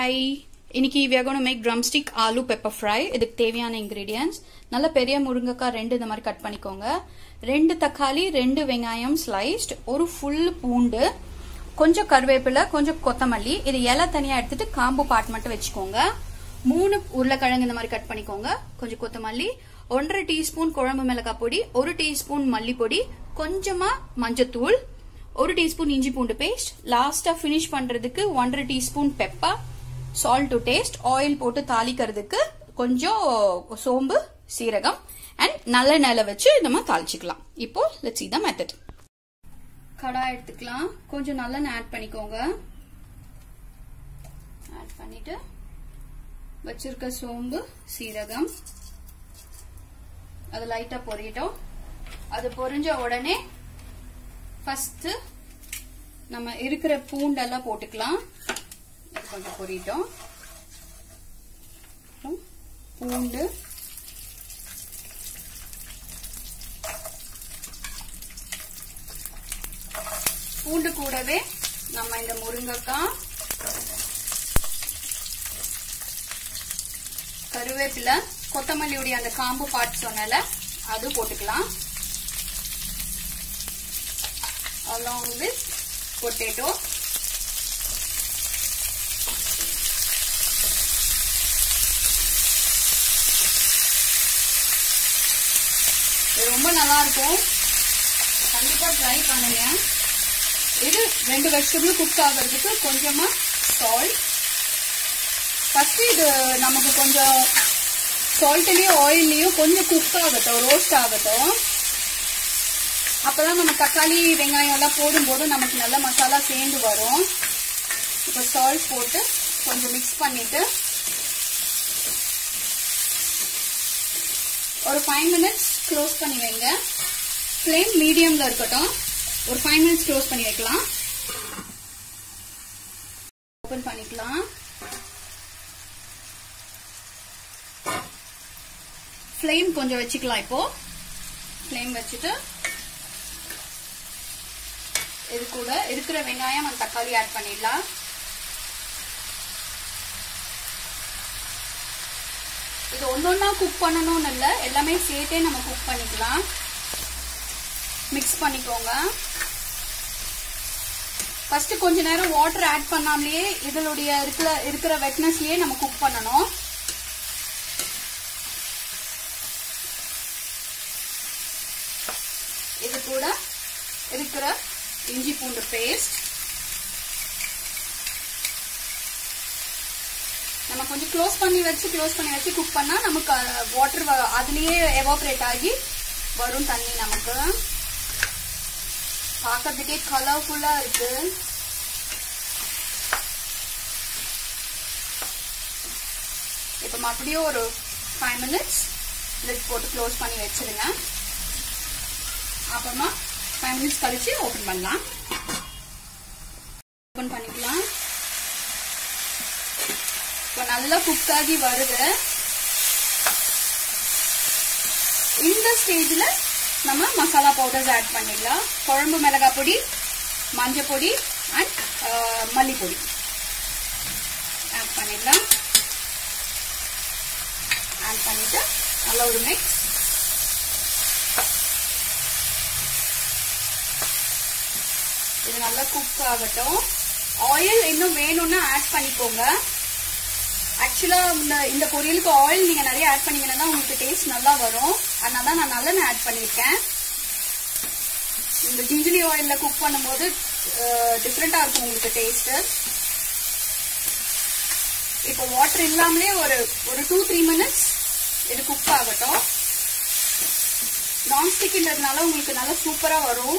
hi இன்னைக்கு we are going to make drumstick aloo pepper fry இதுக்கு தேவையான இன்கிரீடியன்ஸ் நல்ல பெரிய முருங்கைக்காய் ரெண்டு இந்த மாதிரி கட் பண்ணிக்கோங்க ரெண்டு தக்காளி ரெண்டு வெங்காயம் ஸ்லைஸ்ட் ஒரு ஃபுல் பூண்டு கொஞ்சம் கருவேப்பிலை கொஞ்சம் கொத்தமல்லி இது இலை தனியா எடுத்துட்டு காம்பு பாட் மட்டும் வச்சுக்கோங்க மூணு உருளைக்கிழங்கு இந்த மாதிரி கட் பண்ணிக்கோங்க கொஞ்சம் கொத்தமல்லி ஒன்றரை டீஸ்பூன் குழம்பு மிளகாய் பொடி ஒரு டீஸ்பூன் மல்லிப்பொடி கொஞ்சமா மஞ்சத்தூள் ஒரு டீஸ்பூன் இஞ்சி பூண்டு பேஸ்ட் லாஸ்டா ஃபினிஷ் பண்றதுக்கு ஒன்றரை teaspoon pepper salt to taste oil போட்டு தாளிக்கிறதுக்கு கொஞ்சம் சோம்பு சீரகம் அண்ட் நல்ல நில வச்சு நம்ம தாளிச்சுக்கலாம் இப்போ லெட்ஸ் த மெத்தட் கடாய் எடுத்துக்கலாம் கொஞ்சம் நல்லெண்ணெய் ஆட் பண்ணிக்கோங்க ஆட் பண்ணிட்டு வச்சிருக்க சோம்பு சீரகம் அது லைட்டா பொரியட்டும் அது பொரிஞ்ச உடனே ஃபர்ஸ்ட் நம்ம இருக்கிற பூண்டெல்லாம் போட்டுக்கலாம் இது கொஞ்சம் பொரியட்டும் பூண்டு பூண்டு கூடவே நம்ம இந்த முருங்கைக்காய் கருவேப்பிலை கொத்தமல்லியுடைய அந்த காம்பு பாட் சொன்னல அது போட்டுக்கலாம் along with potato இது ரொம்ப நல்லா இருக்கும் கண்டிப்பா ட்ரை பண்ணுங்க இது ரெண்டு வெஜிடபிள் குக் ஆகிறதுக்கு கொஞ்சமா சால்ட் ஃபர்ஸ்ட் இது நமக்கு கொஞ்சம் சால்ட்லயும் ஆயில்லயும் கொஞ்சம் குக் ஆகட்டும் ரோஸ்ட் ஆகட்டும் அப்பதான் நம்ம தக்காளி வெங்காயம் எல்லாம் போடும்போது நமக்கு நல்ல மசாலா சேர்ந்து வரும் இப்போ சால்ட் போட்டு கொஞ்சம் மிக்ஸ் பண்ணிட்டு ஒரு ஃபைவ் மினிட்ஸ் க்ளோஸ் பண்ணி வைங்க ஃப்ளேம் மீடியம்ல இருக்கட்டும் ஒரு ஃபைவ் மினிட்ஸ் க்ளோஸ் பண்ணி வைக்கலாம் ஓபன் பண்ணிக்கலாம் ஃப்ளேம் கொஞ்சம் வச்சுக்கலாம் இப்போ ஃப்ளேம் வச்சுட்டு இது கூட இருக்கிற வெங்காயம் அந்த தக்காளி ஆட் பண்ணிடலாம் இது ஒன்னொன்னா குக் பண்ணணும்னு இல்லை எல்லாமே சேர்த்தே நம்ம குக் பண்ணிக்கலாம் மிக்ஸ் பண்ணிக்கோங்க ஃபர்ஸ்ட் கொஞ்ச நேரம் வாட்டர் ஆட் பண்ணாமலேயே இதனுடைய இருக்கிற இருக்கிற வெட்னஸ்லயே நம்ம குக் பண்ணணும் இது கூட இருக்கிற இஞ்சி பூண்டு பேஸ்ட் நம்ம கொஞ்சம் க்ளோஸ் பண்ணி வச்சு க்ளோஸ் பண்ணி வச்சு குக் பண்ணா நமக்கு வாட்டர் அதுலயே எவாபரேட் ஆகி வரும் தண்ணி நமக்கு பார்க்கறதுக்கே கலர்ஃபுல்லா இருக்கு இப்ப மறுபடியும் ஒரு ஃபைவ் மினிட்ஸ் லிட் போட்டு க்ளோஸ் பண்ணி வச்சிருங்க அப்புறமா ஃபைவ் மினிட்ஸ் கழிச்சு ஓபன் பண்ணலாம் ஓபன் பண்ணிக்கலாம் இப்போ நல்லா குக் ஆகி வருது இந்த ஸ்டேஜ்ல நம்ம மசாலா பவுடர்ஸ் ஆட் பண்ணிடலாம் குழம்பு மிளகாய் பொடி மஞ்சள் பொடி அண்ட் மல்லிப்பொடி ஆட் பண்ணிடலாம் ஆட் பண்ணிட்டு நல்ல ஒரு மிக்ஸ் இது நல்லா குக் ஆகட்டும் ஆயில் இன்னும் வேணும்னா ஆட் பண்ணிக்கோங்க ஆக்சுவலா இந்த இந்த பொரியலுக்கு ஆயில் நீங்க நிறைய ஆட் பண்ணீங்கன்னா உங்களுக்கு டேஸ்ட் நல்லா வரும் அதனால தான் நான் நல்லெண்ணெய் ஆட் பண்ணிருக்கேன் இந்த ஜிஞ்சிலி ஆயில்ல குக் பண்ணும்போது டிஃப்ரெண்டா இருக்கும் உங்களுக்கு டேஸ்ட் இப்போ வாட்டர் இல்லாமலே ஒரு ஒரு டூ த்ரீ மினிட்ஸ் இது குக் ஆகட்டும் நான்ஸ்டிக்ன்றதுனால உங்களுக்கு நல்லா சூப்பரா வரும்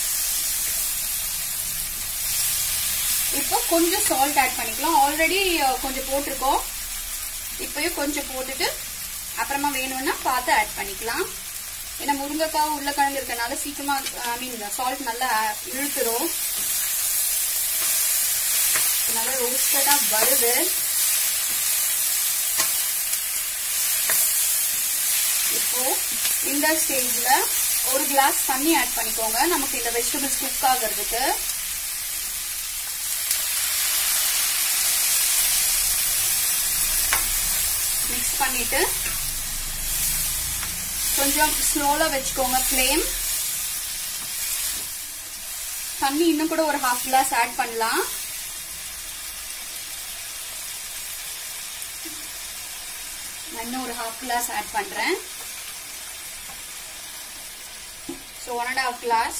இப்போ கொஞ்சம் சால்ட் ஆட் பண்ணிக்கலாம் ஆல்ரெடி கொஞ்சம் போட்டிருக்கோம் இப்பயும் கொஞ்சம் போட்டுட்டு அப்புறமா வேணும்னா பார்த்து ஆட் பண்ணிக்கலாம் ஏன்னா முருங்கைக்காய் உருளைக்கிழங்கு இருக்கனால சீக்கிரமா ஐ மீன் சால்ட் நல்லா இழுத்துரும் நல்லா ரோஸ்டடா வருது இப்போ இந்த ஸ்டேஜ்ல ஒரு கிளாஸ் தண்ணி ஆட் பண்ணிக்கோங்க நமக்கு இந்த வெஜிடபிள்ஸ் குக் ஆகிறதுக்கு மிக்ஸ் பண்ணிட்டு கொஞ்சம் ஸ்லோல வச்சுக்கோங்க ஃப்ளேம் தண்ணி இன்னும் கூட ஒரு ஹாஃப் கிளாஸ் ஆட் பண்ணலாம் நான் இன்னும் ஒரு ஹாஃப் கிளாஸ் ஆட் பண்றேன் so one and half glass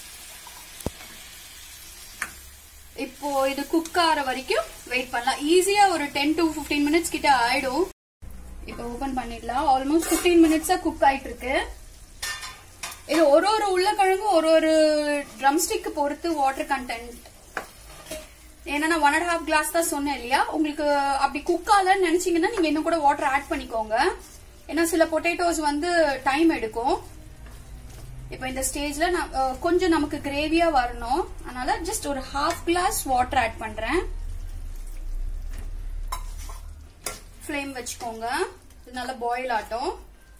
இப்போ இது குக் ஆகிற வரைக்கும் வெயிட் பண்ணலாம் ஈஸியா ஒரு டென் டு ஃபிஃப்டீன் மினிட்ஸ் கிட்ட ஆயிடும் இப்போ ஓபன் பண்ணிடலாம் ஆல்மோஸ்ட் ஃபிஃப்டீன் மினிட்ஸா குக் ஆயிட்டு இருக்கு இது ஒரு ஒரு உருளைக்கிழங்கும் ஒரு ஒரு ட்ரம் ஸ்டிக் பொறுத்து வாட்டர் கண்டென்ட் ஏன்னா நான் ஒன் அண்ட் ஹாஃப் கிளாஸ் தான் சொன்னேன் இல்லையா உங்களுக்கு அப்படி குக் ஆகலன்னு நினைச்சீங்கன்னா நீங்க இன்னும் கூட வாட்டர் ஆட் பண்ணிக்கோங்க ஏன்னா சில பொட்டேட்டோஸ் வந்து டைம் எடுக்கும் இப்போ இந்த ஸ்டேஜ்ல நான் அஹ், கொஞ்சம் நமக்கு கிரேவியா வரணும் அதனால ஜஸ்ட் ஒரு ஹாஃப் கிளாஸ் வாட்டர் ஆட் பண்றேன் ஃப்ளேம் வச்சுக்கோங்க இது நல்லா பாயில் ஆட்டும்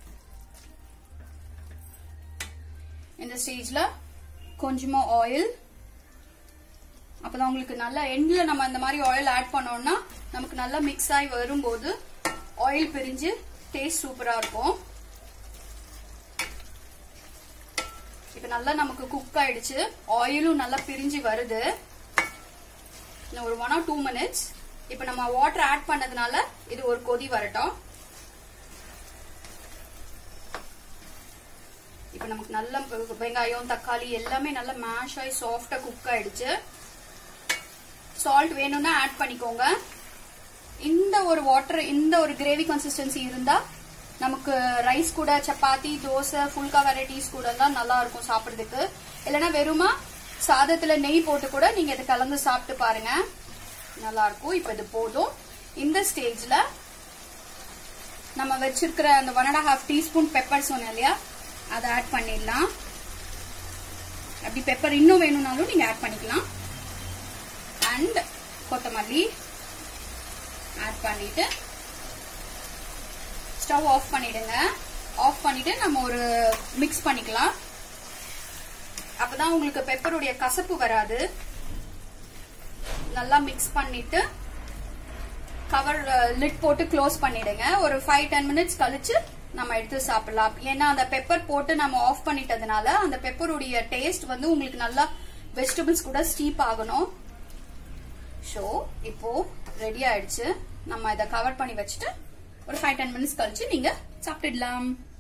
இந்த ஸ்டேஜ்ல கொஞ்சமா ஆயில் அப்பதான் உங்களுக்கு நல்லா எண்ட்ல நம்ம இந்த மாதிரி ஆயில் ஆட் பண்ணோம்னா நமக்கு நல்லா மிக்ஸ் ஆகி வரும்போது ஆயில் பிரிஞ்சு டேஸ்ட் சூப்பரா இருக்கும் இப்ப நல்லா நமக்கு குக் ஆயிடுச்சு ஆயிலும் நல்லா பிரிஞ்சு வருது இன்னும் ஒரு ஒன் ஆர் டூ மினிட்ஸ் இப்ப நம்ம வாட்டர் ஆட் பண்ணதுனால இது ஒரு கொதி வரட்டும் இப்ப நமக்கு நல்ல வெங்காயம் தக்காளி எல்லாமே நல்லா மேஷ் ஆகி சாஃப்டா குக் ஆயிடுச்சு சால்ட் வேணும்னா ஆட் பண்ணிக்கோங்க இந்த ஒரு வாட்டர் இந்த ஒரு கிரேவி கன்சிஸ்டன்சி இருந்தா நமக்கு ரைஸ் கூட சப்பாத்தி தோசை ஃபுல்கா வெரைட்டிஸ் கூட எல்லாம் நல்லா இருக்கும் சாப்பிடுறதுக்கு இல்லைன்னா வெறுமா சாதத்துல நெய் போட்டு கூட நீங்க இதை கலந்து சாப்பிட்டு பாருங்க நல்லா இருக்கும் இப்ப இது போதும் இந்த ஸ்டேஜ்ல நம்ம வச்சிருக்கிற அந்த one and half teaspoon pepper சொன்னேன் இல்லையா அதை ஆட் பண்ணிடலாம் அப்படி பெப்பர் இன்னும் வேணும்னாலும் நீங்க ஆட் பண்ணிக்கலாம் அண்ட் கொத்தமல்லி ஆட் பண்ணிட்டு ஸ்டவ் ஆஃப் பண்ணிடுங்க ஆஃப் பண்ணிட்டு நம்ம ஒரு மிக்ஸ் பண்ணிக்கலாம் அப்பதான் உங்களுக்கு பெப்பருடைய கசப்பு வராது நல்லா மிக்ஸ் பண்ணிட்டு கவர் லிட் போட்டு க்ளோஸ் பண்ணிடுங்க ஒரு ஃபைவ் டென் மினிட்ஸ் கழிச்சு நம்ம எடுத்து சாப்பிடலாம் ஏன்னா அந்த பெப்பர் போட்டு நம்ம ஆஃப் பண்ணிட்டதுனால அந்த பெப்பருடைய டேஸ்ட் வந்து உங்களுக்கு நல்லா வெஜிடபிள்ஸ் கூட ஸ்டீப் ஆகணும் ஷோ இப்போ ரெடி ஆயிடுச்சு நம்ம இதை கவர் பண்ணி வச்சுட்டு ஒரு ஃபைவ் டென் மினிட்ஸ் கழிச்சு நீங்க சாப்பிட்டுடலாம்